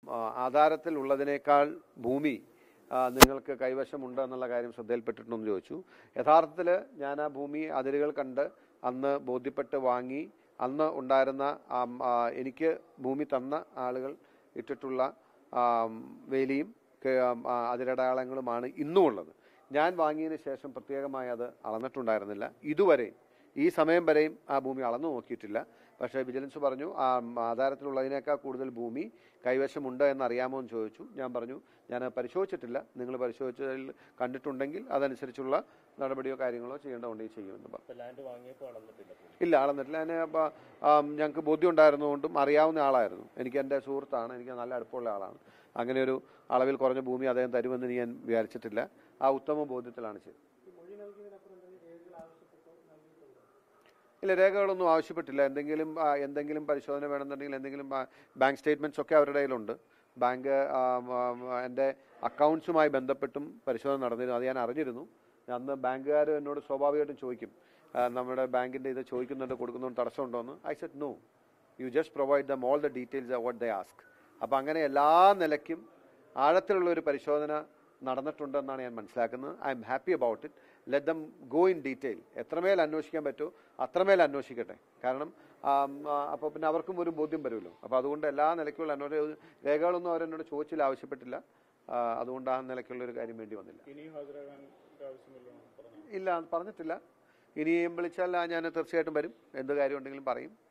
ആ, ആധാരത്തിൽ ഉള്ളതിനേക്കാൾ ഭൂമി ആ, നിങ്ങൾക്ക് കൈവശമുണ്ട് എന്നുള്ള കാര്യം ശ്രദ്ധയിൽപ്പെട്ടിട്ടുണ്ടെന്ന് ചോദിച്ചു യഥാർത്ഥത്തിൽ ഞാൻ ആ ഭൂമി അതിരുകൾ കണ്ട് അന്ന് ബോധ്യപ്പെട്ട് വാങ്ങി അന്ന് ഉണ്ടായിരുന്ന ആം, ആ, എനിക്ക് ഭൂമി തന്ന ആളുകൾ ഇട്ടിട്ടുള്ള ആം, വേലിയും ക- ആം, ആ, അതിരടയാളങ്ങളുമാണ് ഇന്നും ഉള്ളത് ഞാൻ വാങ്ങിയതിന് ശേഷം പ്രത്യേകമായി അത് അളന്നിട്ടുണ്ടായിരുന്നില്ല ഇതുവരെ ഈ സമയം വരെയും ആ ഭൂമി അളന്നു നോക്കിയിട്ടില്ല പക്ഷേ വിജിലൻസ് പറഞ്ഞു ആ ആധാരത്തിലുള്ളതിനേക്കാൾ കൂടുതൽ ഭൂമി കൈവശമുണ്ട് എന്ന് അറിയാമോ എന്ന് ചോദിച്ചു ഞാൻ പറഞ്ഞു ഞാൻ അത് പരിശോധിച്ചിട്ടില്ല നിങ്ങൾ പരിശോധിച്ചതിൽ കണ്ടിട്ടുണ്ടെങ്കിൽ അതനുസരിച്ചുള്ള നടപടിയോ കാര്യങ്ങളോ ചെയ്യേണ്ടതുണ്ടെങ്കിൽ ചെയ്യുമെന്ന് പറഞ്ഞു ലാൻഡ് വാങ്ങിയപ്പോൾ അളന്നിട്ടില്ല ഇല്ല അളന്നിട്ടില്ല അതിന് അപ്പോൾ ഞങ്ങൾക്ക് ബോധ്യം ഉണ്ടായിരുന്നതുകൊണ്ടും അറിയാവുന്ന ആളായിരുന്നു എനിക്ക് എൻ്റെ സുഹൃത്താണ് എനിക്ക് നല്ല അടുപ്പമുള്ള ആളാണ് അങ്ങനെ ഒരു അളവിൽ കുറഞ്ഞ ഭൂമി അദ്ദേഹം തരുമെന്ന് ഞാൻ വിചാരിച്ചിട്ടില്ല ആ ഉത്തമ ബോധ്യത്തിലാണ് ചെയ്തത് ഇല്ല രേഖകളൊന്നും ആവശ്യപ്പെട്ടില്ല എന്തെങ്കിലും ആ, എന്തെങ്കിലും പരിശോധന വേണമെന്നുണ്ടെങ്കിൽ എന്തെങ്കിലും ആ, ബാങ്ക് സ്റ്റേറ്റ്മെന്റ്സ് ഒക്കെ അവരുടെ കയ്യിലുണ്ട് ബാങ്ക് ആ, ആ, എൻ്റെ അക്കൗണ്ട്സുമായി ബന്ധപ്പെട്ടും പരിശോധന നടന്നിരുന്നു അത് ഞാൻ അറിഞ്ഞിരുന്നു അന്ന് ബാങ്കുകാർ എന്നോട് സ്വാഭാവികമായിട്ടും ചോദിക്കും ആ, നമ്മുടെ ബാങ്കിൻ്റെ ഇത് ചോദിക്കുന്നുണ്ട് കൊടുക്കുന്നുണ്ട് തടസ്സമുണ്ടോ എന്ന് I said no you just provide them all the details what the ask അപ്പോൾ അങ്ങനെ എല്ലാ നിലയ്ക്കും ആഴത്തിലുള്ള ഒരു പരിശോധന നടന്നിട്ടുണ്ടെന്നാണ് ഞാൻ മനസ്സിലാക്കുന്നത് I am happy about it let them go in detail എത്രമേൽ അന്വേഷിക്കാൻ പറ്റുമോ അത്രമേൽ അന്വേഷിക്കട്ടെ കാരണം അപ്പോൾ പിന്നെ അവർക്കും ഒരു ബോധ്യം വരുമല്ലോ അപ്പോൾ അതുകൊണ്ട് എല്ലാ നിലയ്ക്കുള്ള അന്വേഷണ രേഖകളൊന്നും അവരെന്നോട് ചോദിച്ചില്ല ആവശ്യപ്പെട്ടില്ല ആ, അതുകൊണ്ട് ആ നിലയ്ക്കുള്ള ഒരു കാര്യം വേണ്ടി വന്നില്ല ഇനിയും ഹാജരാകാൻ ആവശ്യമില്ല പറഞ്ഞു ഇല്ല പറഞ്ഞിട്ടില്ല ഇനിയും വിളിച്ചാൽ ഞാൻ തീർച്ചയായിട്ടും വരും എന്ത് കാര്യം ഉണ്ടെങ്കിലും പറയും